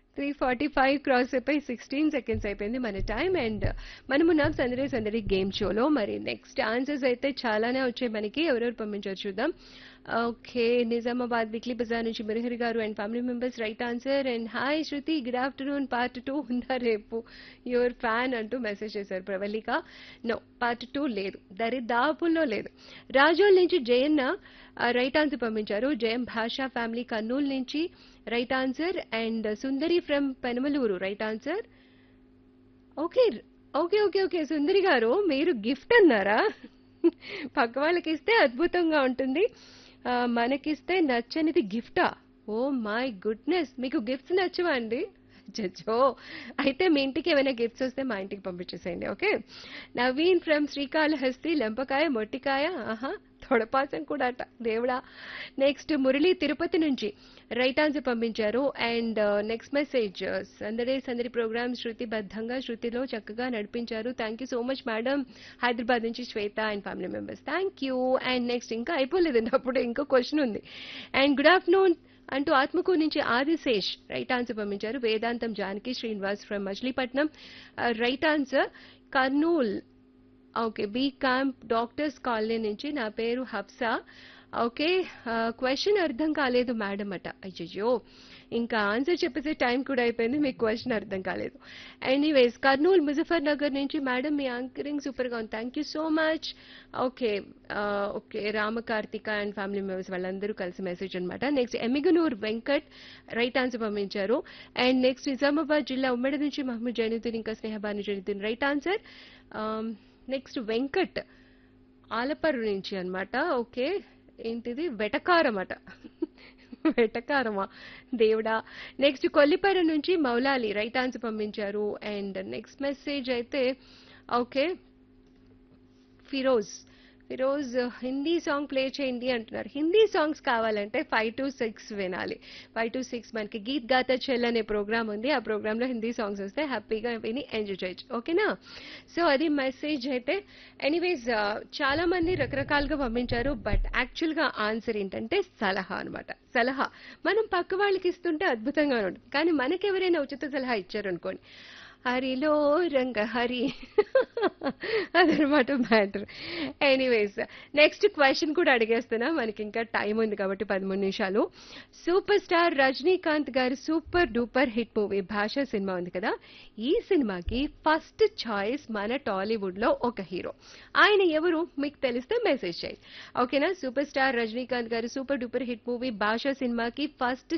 three forty five cross అయిపోయి sixteen seconds అయిపోయింది మన టైం అండ్ మనమున్నాం సందడి సందడి గేమ్ షోలో మరి నెక్స్ట్ ఆన్సర్స్ అయితే చాలానే వచ్చాయి మనకి ఎవరెవరు పంపించారు చూద్దాం ఓకే నిజామాబాద్ వీక్లీ బజార్ నుంచి మురహరి గారు and family members right answer and hi Shruti good afternoon part two ఉందా రేపు యువర్ ఫ్యాన్ అంటూ మెసేజ్ చేశారు ప్రవల్లిక నో పార్ట్ టూ లేదు దరిదాపుల్లో లేదు రాజోల్ నుంచి జయన్న రైట్ ఆన్సర్ పంపించారు జయం భాషా ఫ్యామిలీ కర్నూలు నుంచి right answer and Sundari from Penamaluru right answer okay okay okay okay Sundari గారు మీరు గిఫ్ట్ అన్నారా పక్క వాళ్ళకి ఇస్తే అద్భుతంగా ఉంటుంది ఆ, మనకిస్తే నచ్చనిది గిఫ్టా ఓ మై గుడ్నెస్ మీకు గిఫ్ట్స్ నచ్చవా అండి జో అయితే మీ ఇంటికి ఏమైనా గిఫ్ట్స్ వస్తే మా ఇంటికి పంపించేసేయండి ఓకే నవీన్ ఫ్రమ్ శ్రీకాళహస్తి లెంపకాయ మొట్టికాయ ఆహా తొడపాసం కూడా అట దేవుడా నెక్స్ట్ మురళి తిరుపతి నుంచి రైట్ ఆన్సర్ పంపించారు and next message Sandadi Sandadi program శృతి బద్ధంగా శృతిలో చక్కగా నడిపించారు thank you so much madam Hyderabad నుంచి Shweta and family members thank you and next ఇంకా అయిపోలేదండి అప్పుడు ఇంకో క్వశ్చన్ ఉంది అండ్ గుడ్ ఆఫ్టర్నూన్ అంటూ ఆత్మకూరు నుంచి ఆదిశేష్ రైట్ ఆన్సర్ పంపించారు Vedantam Janaki Srinivas from Machilipatnam right answer Kurnool okay B camp doctors colony నుంచి నా పేరు హఫ్సా ఓకే క్వశ్చన్ అర్థం కాలేదు మేడం అట అయ్యయ్యో ఇంకా ఆన్సర్ చెప్పేసే టైం కూడా అయిపోయింది మీకు క్వశ్చన్ అర్థం కాలేదు ఎనీవేస్ కర్నూలు ముజఫర్ నగర్ నుంచి మేడం మీ యాంకరింగ్ సూపర్గా ఉంది thank you so much okay okay Ramakarthika and family members వాళ్ళందరూ కలిసి మెసేజ్ అనమాట next Emmiganur Venkat right answer పంపించారు అండ్ నెక్స్ట్ నిజామాబాద్ జిల్లా ఉమ్మడి నుంచి మహమ్మద్ జైనుద్దీన్ ఇంకా Snehabanu Jainuddin right answer next Venkat Alaparru నుంచి అన్నమాట ఓకే ఏంటిది వెటకారం అట వెటకారమా దేవుడా నెక్స్ట్ కొల్లిపర నుంచి మౌలాలి రైట్ ఆన్సర్ పంపించారు అండ్ నెక్స్ట్ మెసేజ్ అయితే okay Firoz Firoz Hindi song play చేయండి అంటున్నారు హిందీ సాంగ్స్ కావాలంటే ఫైవ్ టు సిక్స్ వినాలి ఫైవ్ టు సిక్స్ మనకి గీత్ గాతా చెల్ అనే ప్రోగ్రామ్ ఉంది ఆ ప్రోగ్రాంలో హిందీ సాంగ్స్ వస్తే హ్యాపీగా విని ఎంజాయ్ చేయొచ్చు ఓకేనా సో అది మెసేజ్ అయితే ఎనీవేస్ చాలా మంది రకరకాలుగా పంపించారు బట్ యాక్చువల్గా ఆన్సర్ ఏంటంటే సలహా అన్నమాట సలహా మనం పక్క వాళ్ళకి ఇస్తుంటే అద్భుతంగా ఉంటుంది కానీ మనకి ఎవరైనా ఉచిత సలహా ఇచ్చారనుకోండి హరిలో రంగ హరి అదనమాట మ్యాటర్ ఎనీవేస్ నెక్స్ట్ క్వశ్చన్ కూడా అడిగేస్తున్నా మనకి ఇంకా టైం ఉంది కాబట్టి పదమూడు నిమిషాలు సూపర్ స్టార్ రజనీకాంత్ గారి super duper hit movie Baasha cinema ఉంది కదా ఈ సినిమాకి ఫస్ట్ చాయిస్ మన టాలీవుడ్ లో ఒక హీరో ఆయన ఎవరు మీకు తెలిస్తే మెసేజ్ చేయండి ఓకేనా సూపర్ స్టార్ రజనీకాంత్ గారి సూపర్ డూపర్ హిట్ మూవీ భాష సినిమాకి ఫస్ట్